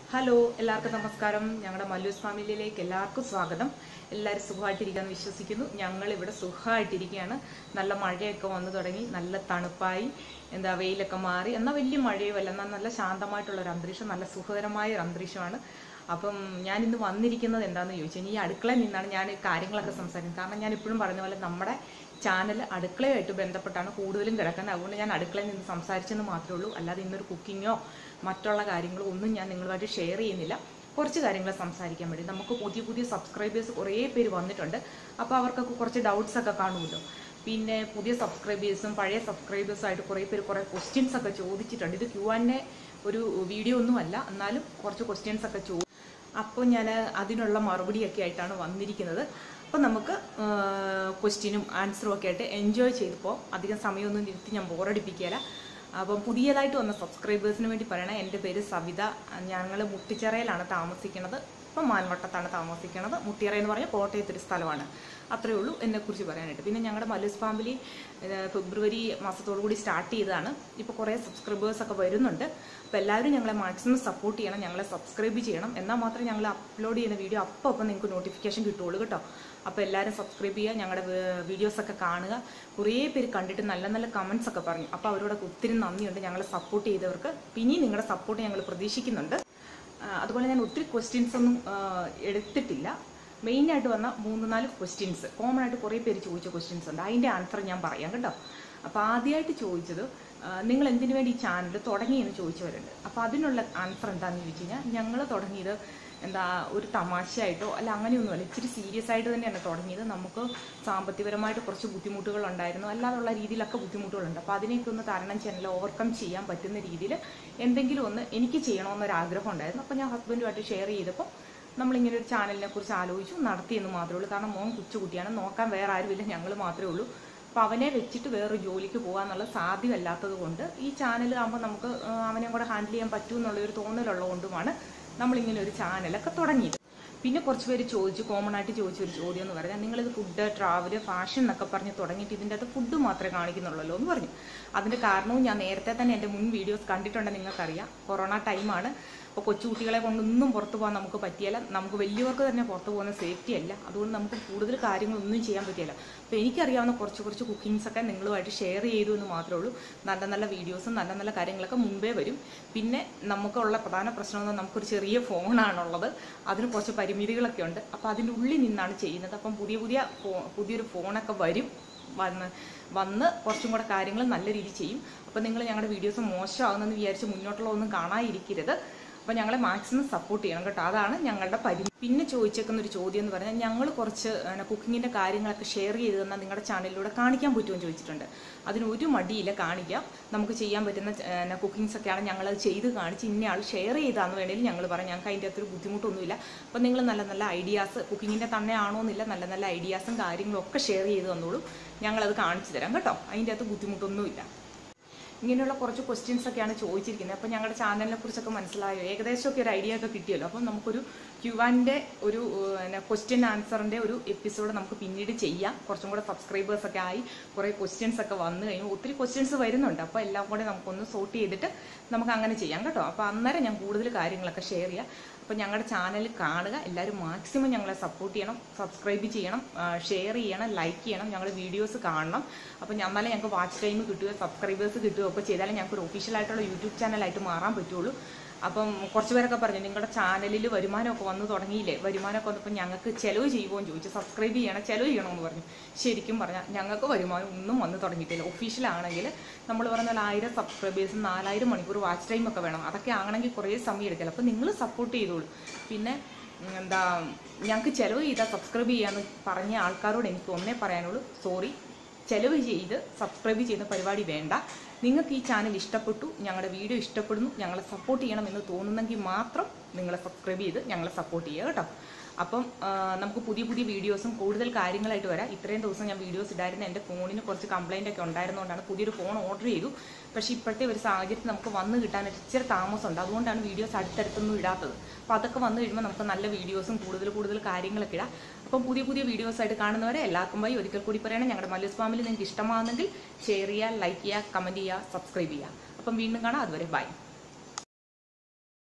hello എല്ലാവർക്കും നമസ്കാരം ഞങ്ങളുടെ മല്ലൂസ് ഫാമിലിയിലേക്ക് എല്ലാവർക്കും സ്വാഗതം എല്ലാവരും സുഖമായിട്ടിരിക്കാന്ന് വിശ്വസിക്കുന്നു ഞങ്ങൾ ഇവിടെ സുഖമായിട്ടിരിക്കുകയാണ് നല്ല മഴയൊക്കെ വന്നു തുടങ്ങി നല്ല തണുപ്പായി എന്താ വെയിലൊക്കെ മാറി എന്നാൽ വലിയ മഴയുമല്ല എന്നാൽ നല്ല ശാന്തമായിട്ടുള്ള ഒരു അന്തരീക്ഷം നല്ല സുഖകരമായ ഒരു അന്തരീക്ഷമാണ് അപ്പം ഞാൻ ഇന്ന് വന്നിരിക്കുന്നത് എന്താണെന്ന് ചോദിച്ചു ഇനി ഈ അടുക്കളയിൽ നിന്നാണ് ഞാൻ കാര്യങ്ങളൊക്കെ സംസാരിക്കുന്നത് കാരണം ഞാൻ ഇപ്പോഴും പറഞ്ഞ പോലെ നമ്മുടെ ചാനൽ അടുക്കളയായിട്ട് ബന്ധപ്പെട്ടാണ് കൂടുതലും കിടക്കുന്നത് അതുകൊണ്ട് ഞാൻ അടുക്കളയിൽ നിന്ന് സംസാരിച്ചെന്ന് മാത്രമേ ഉള്ളൂ അല്ലാതെ ഇന്നൊരു കുക്കിങ്ങോ മറ്റുള്ള കാര്യങ്ങളോ ഒന്നും ഞാൻ നിങ്ങളുമായിട്ട് ഷെയർ ചെയ്യുന്നില്ല കുറച്ച് കാര്യങ്ങൾ സംസാരിക്കാൻ വേണ്ടി നമുക്ക് പുതിയ പുതിയ സബ്സ്ക്രൈബേഴ്സ് കുറേ പേര് വന്നിട്ടുണ്ട് അപ്പോൾ അവർക്കൊക്കെ കുറച്ച് ഡൗട്ട്സ് ഒക്കെ കാണുമല്ലോ പിന്നെ പുതിയ സബ്സ്ക്രൈബേഴ്സും പഴയ സബ്സ്ക്രൈബേഴ്സും ആയിട്ട് കുറേ പേര് കുറേ ക്വസ്റ്റ്യൻസ് ഒക്കെ ചോദിച്ചിട്ടുണ്ട് ഇത് ക്യു ആൻഡ് ഒരു വീഡിയോ ഒന്നുമല്ല എന്നാലും കുറച്ച് ക്വസ്റ്റ്യൻസ് ഒക്കെ ചോ അപ്പോൾ ഞാൻ അതിനുള്ള മറുപടിയൊക്കെ ആയിട്ടാണ് വന്നിരിക്കുന്നത് അപ്പോൾ നമുക്ക് ക്വസ്റ്റ്യനും ആൻസറും ഒക്കെ ആയിട്ട് എൻജോയ് ചെയ്തപ്പോൾ അധികം സമയമൊന്നും ഇരുത്തി ഞാൻ ബോറടിപ്പിക്കുകയില്ല അപ്പം പുതിയതായിട്ട് വന്ന സബ്സ്ക്രൈബേഴ്സിന് വേണ്ടി പറയണേ എൻ്റെ പേര് സവിത ഞങ്ങൾ മുട്ടിച്ചിറയിലാണ് താമസിക്കുന്നത് ഇപ്പം മാൻവട്ടത്താണ് താമസിക്കുന്നത് മുട്ടിയറ എന്ന് പറഞ്ഞാൽ കോട്ടയത്ത് ഒരു സ്ഥലമാണ് അത്രയേ ഉള്ളൂ എന്നെക്കുറിച്ച് പറയാനായിട്ട് പിന്നെ ഞങ്ങളുടെ മല്ലൂസ് ഫാമിലി ഏഹ്, ഫെബ്രുവരി മാസത്തോടു കൂടി സ്റ്റാർട്ട് ചെയ്തതാണ് ഇപ്പോൾ കുറേ സബ്സ്ക്രൈബേഴ്സ് ഒക്കെ വരുന്നുണ്ട് അപ്പോൾ എല്ലാവരും ഞങ്ങളെ മാക്സിമം സപ്പോർട്ട് ചെയ്യണം ഞങ്ങളെ സബ്സ്ക്രൈബ് ചെയ്യണം എന്നാൽ മാത്രമേ ഞങ്ങൾ അപ്ലോഡ് ചെയ്യുന്ന വീഡിയോ അപ്പോൾ അപ്പോൾ നിങ്ങൾക്ക് നോട്ടിഫിക്കേഷൻ കിട്ടുള്ളൂ കേട്ടോ അപ്പോൾ എല്ലാവരും സബ്സ്ക്രൈബ് ചെയ്യുക ഞങ്ങളുടെ വീഡിയോസ് ഒക്കെ കാണുക കുറേ പേര് കണ്ടിട്ട് നല്ല നല്ല കമൻസ് ഒക്കെ പറഞ്ഞു അപ്പോൾ അവരോടൊക്കെ ഒത്തിരി നന്ദിയുണ്ട് ഞങ്ങളെ സപ്പോർട്ട് ചെയ്തവർക്ക് പിന്നെയും നിങ്ങളുടെ സപ്പോർട്ട് ഞങ്ങൾ പ്രതീക്ഷിക്കുന്നുണ്ട് ആ, അതുപോലെ ഞാൻ ഒത്തിരി ക്വസ്റ്റ്യൻസ് ഒന്നും ആ, എടുത്തിട്ടില്ല മെയിനായിട്ട് വന്ന മൂന്ന് നാല് ക്വസ്റ്റ്യൻസ് കോമൺ ആയിട്ട് കുറേ പേര് ചോദിച്ച ക്വസ്റ്റ്യൻസ് ഉണ്ട് അതിൻ്റെ ആൻസർ ഞാൻ പറയാം കേട്ടോ അപ്പോൾ ആദ്യമായിട്ട് ചോദിച്ചത് ആ, നിങ്ങൾ എന്തിനു വേണ്ടി ഈ ചാനൽ തുടങ്ങിയെന്ന് ചോദിച്ചവരുണ്ട് അപ്പോൾ അതിനുള്ള ആൻസർ എന്താണെന്ന് ചോദിച്ചു കഴിഞ്ഞാൽ ഞങ്ങൾ തുടങ്ങിയത് എന്താ ഒരു തമാശയായിട്ടോ അല്ല അങ്ങനെയൊന്നുമല്ല ഇച്ചിരി സീരിയസ് ആയിട്ട് തന്നെയാണ് തുടങ്ങിയത് നമുക്ക് സാമ്പത്തികപരമായിട്ട് കുറച്ച് ബുദ്ധിമുട്ടുകൾ ഉണ്ടായിരുന്നു അല്ലാതുള്ള രീതിയിലൊക്കെ ബുദ്ധിമുട്ടുകളുണ്ട് അപ്പോൾ അതിനെയൊക്കെ ഒന്ന് തരണം ചെയ്യാൻ ഓവർകം ചെയ്യാൻ പറ്റുന്ന രീതിയിൽ എന്തെങ്കിലും ഒന്ന് എനിക്ക് ചെയ്യണമെന്നൊരു ആഗ്രഹം ഉണ്ടായിരുന്നു അപ്പോൾ ഞാൻ ഹസ്ബൻഡുമായിട്ട് ഷെയർ ചെയ്തപ്പോൾ നമ്മളിങ്ങനെ ഒരു ചാനലിനെ കുറിച്ച് ആലോചിച്ചു നടത്തിയെന്ന് മാത്രമേ ഉള്ളൂ കാരണം മോൻ കൊച്ചുകുട്ടിയാണ് നോക്കാൻ വേറെ ആരുമില്ല ഞങ്ങൾ മാത്രമേ ഉള്ളൂ അപ്പോൾ അവനെ വെച്ചിട്ട് വേറൊരു ജോലിക്ക് പോകാന്നുള്ള സാധ്യമല്ലാത്തത് കൊണ്ട് ഈ ചാനൽ ആകുമ്പോൾ നമുക്ക് ആ, അവനെയും കൂടെ ഹാൻഡിൽ ചെയ്യാൻ പറ്റും എന്നുള്ളൊരു തോന്നലുള്ളത് കൊണ്ടുമാണ് നമ്മളിങ്ങനെ ഒരു ചാനലൊക്കെ തുടങ്ങിയത് പിന്നെ കുറച്ച് പേര് ചോദിച്ചു കോമൺ ആയിട്ട് ചോദിച്ച ഒരു ചോദ്യം എന്ന് പറഞ്ഞാൽ നിങ്ങളിത് ഫുഡ് ട്രാവല് ഫാഷൻ എന്നൊക്കെ പറഞ്ഞ് തുടങ്ങിയിട്ട് ഇതിൻ്റെ അകത്ത് ഫുഡ് മാത്രമേ കാണിക്കുന്നുള്ളൂ എന്ന് പറഞ്ഞു അതിൻ്റെ കാരണവും ഞാൻ നേരത്തെ തന്നെ എൻ്റെ മുൻ വീഡിയോസ് കണ്ടിട്ടുണ്ടെന്ന് നിങ്ങൾക്കറിയാം കൊറോണ ടൈമാണ് അപ്പോൾ കൊച്ചുകുട്ടികളെ കൊണ്ടൊന്നും പുറത്ത് പോകാൻ നമുക്ക് പറ്റിയല്ല നമുക്ക് വലിയവർക്ക് തന്നെ പുറത്ത് പോകുന്ന സേഫ്റ്റി അല്ല അതുകൊണ്ട് നമുക്ക് കൂടുതൽ കാര്യങ്ങളൊന്നും ചെയ്യാൻ പറ്റിയല്ല അപ്പോൾ എനിക്കറിയാവുന്ന കുറച്ച് കുറച്ച് കുക്കിങ്സ് ഒക്കെ നിങ്ങളുമായിട്ട് ഷെയർ ചെയ്തു എന്ന് മാത്രമേ ഉള്ളൂ നല്ല നല്ല വീഡിയോസും നല്ല നല്ല കാര്യങ്ങളൊക്കെ മുമ്പേ വരും പിന്നെ നമുക്കുള്ള പ്രധാന പ്രശ്നം എന്ന് പറഞ്ഞാൽ നമുക്കൊരു ചെറിയ ഫോണാണുള്ളത് അതിന് കുറച്ച് പരിമിതികളൊക്കെ ഉണ്ട് അപ്പോൾ അതിൻ്റെ ഉള്ളിൽ നിന്നാണ് ചെയ്യുന്നത് അപ്പം പുതിയ പുതിയ ഫോ പുതിയൊരു ഫോണൊക്കെ വരും വന്ന് വന്ന് കുറച്ചും കൂടെ കാര്യങ്ങൾ നല്ല രീതിയിൽ ചെയ്യും അപ്പോൾ നിങ്ങൾ ഞങ്ങളുടെ വീഡിയോസ് മോശമാകുന്നെന്ന് വിചാരിച്ച് മുന്നോട്ടുള്ള ഒന്നും കാണാതിരിക്കരുത് അപ്പോൾ ഞങ്ങളെ മാക്സിമം സപ്പോർട്ട് ചെയ്യണം കേട്ടോ അതാണ് ഞങ്ങളുടെ പരിധി പിന്നെ ചോദിച്ചേക്കുന്ന ഒരു ചോദ്യം എന്ന് പറഞ്ഞാൽ ഞങ്ങൾ കുറച്ച് കുക്കിങ്ങിൻ്റെ കാര്യങ്ങളൊക്കെ ഷെയർ ചെയ്ത് തന്നാൽ നിങ്ങളുടെ ചാനലിലൂടെ കാണിക്കാൻ പറ്റുമെന്ന് ചോദിച്ചിട്ടുണ്ട് അതിന് ഒരു മടിയില്ല കാണിക്കാം നമുക്ക് ചെയ്യാൻ പറ്റുന്ന കുക്കിങ്സ് ഒക്കെയാണ് ഞങ്ങളത് ചെയ്ത് കാണിച്ച് ഇന്നയാൾ ഷെയർ ചെയ്താന്ന് വേണമെങ്കിൽ ഞങ്ങൾ പറയാം ഞങ്ങൾക്ക് അതിൻ്റെ അകത്തൊരു ബുദ്ധിമുട്ടൊന്നുമില്ല അപ്പോൾ നിങ്ങൾ നല്ല നല്ല ഐഡിയാസ് കുക്കിങ്ങിൻ്റെ തന്നെ ആണോന്നില്ല നല്ല നല്ല ഐഡിയാസും കാര്യങ്ങളും ഒക്കെ ഷെയർ ചെയ്ത് തന്നോളൂ ഞങ്ങളത് കാണിച്ചു തരാം കേട്ടോ അതിൻ്റെ അകത്ത് ബുദ്ധിമുട്ടൊന്നുമില്ല ഇങ്ങനെയുള്ള കുറച്ച് ക്വസ്റ്റ്യൻസ് ഒക്കെയാണ് ചോദിച്ചിരിക്കുന്നത് അപ്പോൾ ഞങ്ങളുടെ ചാനലിനെ കുറിച്ചൊക്കെ മനസ്സിലായോ ഏകദേശമൊക്കെ ഒരു ഐഡിയ ഒക്കെ കിട്ടിയല്ലോ അപ്പം നമുക്കൊരു ക്യുവാൻ്റെ ഒരു ക്വസ്റ്റ്യൻ ആൻസറിൻ്റെ ഒരു എപ്പിസോഡ് നമുക്ക് പിന്നീട് ചെയ്യാം കുറച്ചും കൂടെ സബ്സ്ക്രൈബേഴ്സ് ഒക്കെ ആയി കുറേ ക്വസ്റ്റ്യൻസ് ഒക്കെ വന്നു കഴിഞ്ഞു ഒത്തിരി ക്വസ്റ്റ്യൻസ് വരുന്നുണ്ട് അപ്പോൾ എല്ലാം കൂടെ നമുക്കൊന്ന് സോർട്ട് ചെയ്തിട്ട് നമുക്ക് അങ്ങനെ ചെയ്യാം കേട്ടോ അപ്പോൾ അന്നേരം ഞാൻ കൂടുതൽ കാര്യങ്ങളൊക്കെ ഷെയർ ചെയ്യാം അപ്പോൾ ഞങ്ങളുടെ ചാനൽ കാണുക എല്ലാവരും മാക്സിമം ഞങ്ങളെ സപ്പോർട്ട് ചെയ്യണം സബ്സ്ക്രൈബ് ചെയ്യണം ഷെയർ ചെയ്യണം ലൈക്ക് ചെയ്യണം ഞങ്ങളുടെ വീഡിയോസ് കാണണം അപ്പോൾ എന്നാലേ ഞങ്ങൾക്ക് വാച്ച് ടൈം കിട്ടുകയോ സബ്സ്ക്രൈബേഴ്സ് കിട്ടുകയോ ഒക്കെ ചെയ്താലേ ഞങ്ങൾക്ക് ഒരു ഒഫീഷ്യൽ ആയിട്ടുള്ള യൂട്യൂബ് ചാനലായിട്ട് മാറാൻ പറ്റുള്ളൂ അപ്പം കുറച്ച് പേരൊക്കെ പറഞ്ഞു നിങ്ങളുടെ ചാനലിൽ വരുമാനമൊക്കെ വന്നു തുടങ്ങിയില്ലേ വരുമാനമൊക്കെ വന്നപ്പോൾ ഞങ്ങൾക്ക് ചിലവ് ചെയ്യുമോ എന്ന് ചോദിച്ചു സബ്സ്ക്രൈബ് ചെയ്യണം ചിലവ് ചെയ്യണമെന്ന് പറഞ്ഞു ശരിക്കും പറഞ്ഞാൽ ഞങ്ങൾക്ക് വരുമാനം ഒന്നും വന്നു തുടങ്ങിയിട്ടില്ല ഒഫീഷ്യൽ ആണെങ്കിൽ നമ്മൾ പറഞ്ഞ പോലെ ആയിരം സബ്സ്ക്രൈബേഴ്സും നാലായിരം മണിക്കൂർ വാച്ച് ടൈം ഒക്കെ വേണം അതൊക്കെ ആണെങ്കിൽ കുറേ സമയം എടുക്കില്ല അപ്പോൾ നിങ്ങൾ സപ്പോർട്ട് ചെയ്തോളൂ പിന്നെ ഉം, എന്താ ഞങ്ങൾക്ക് ചിലവ് ചെയ്താൽ സബ്സ്ക്രൈബ് ചെയ്യാന്ന് പറഞ്ഞ ആൾക്കാരോട് എനിക്ക് ഒന്നേ പറയാനുള്ളൂ സോറി ചെലവ് ചെയ്ത് സബ്സ്ക്രൈബ് ചെയ്യുന്ന പരിപാടി വേണ്ട നിങ്ങൾക്ക് ഈ ചാനൽ ഇഷ്ടപ്പെട്ടു ഞങ്ങളുടെ വീഡിയോ ഇഷ്ടപ്പെടുന്നു ഞങ്ങളെ സപ്പോർട്ട് ചെയ്യണം എന്ന് തോന്നുന്നെങ്കിൽ മാത്രം നിങ്ങളെ സബ്സ്ക്രൈബ് ചെയ്ത് ഞങ്ങളെ സപ്പോർട്ട് ചെയ്യുക കേട്ടോ അപ്പം ആ, നമുക്ക് പുതിയ പുതിയ വീഡിയോസും കൂടുതൽ കാര്യങ്ങളായിട്ട് വരാം ഇത്രയും ദിവസം ഞാൻ വീഡിയോസ് ഇടായിരുന്നു എൻ്റെ ഫോണിന് കുറച്ച് കംപ്ലൈൻ്റ് ഒക്കെ ഉണ്ടായിരുന്നുകൊണ്ടാണ് പുതിയൊരു ഫോൺ ഓർഡർ ചെയ്തു പക്ഷേ ഇപ്പോഴത്തെ ഒരു സാഹചര്യത്തിൽ നമുക്ക് വന്ന് കിട്ടാൻ ഒരു ഇച്ചിരി താമസമുണ്ട് അതുകൊണ്ടാണ് വീഡിയോസ് അടുത്തടുത്തൊന്നും ഇടാത്തത് അപ്പോൾ അതൊക്കെ വന്നു കഴിയുമ്പോൾ നമുക്ക് നല്ല വീഡിയോസും കൂടുതൽ കൂടുതൽ കാര്യങ്ങളൊക്കെ ഇടാം അപ്പം പുതിയ പുതിയ വീഡിയോസ് ആയിട്ട് കാണുന്നവരെ എല്ലാവർക്കും പോയി ഒരിക്കൽ കൂടി പറയണം ഞങ്ങളുടെ മല്ലൂസ് ഫാമിലി നിങ്ങൾക്ക് ഇഷ്ടമാകുന്നെങ്കിൽ ഷെയർ ചെയ്യുക ലൈക്ക് ചെയ്യുക കമൻറ്റ് ചെയ്യുക സബ്സ്ക്രൈബ് ചെയ്യുക അപ്പം വീണ്ടും കാണാം അതുവരെ ബൈ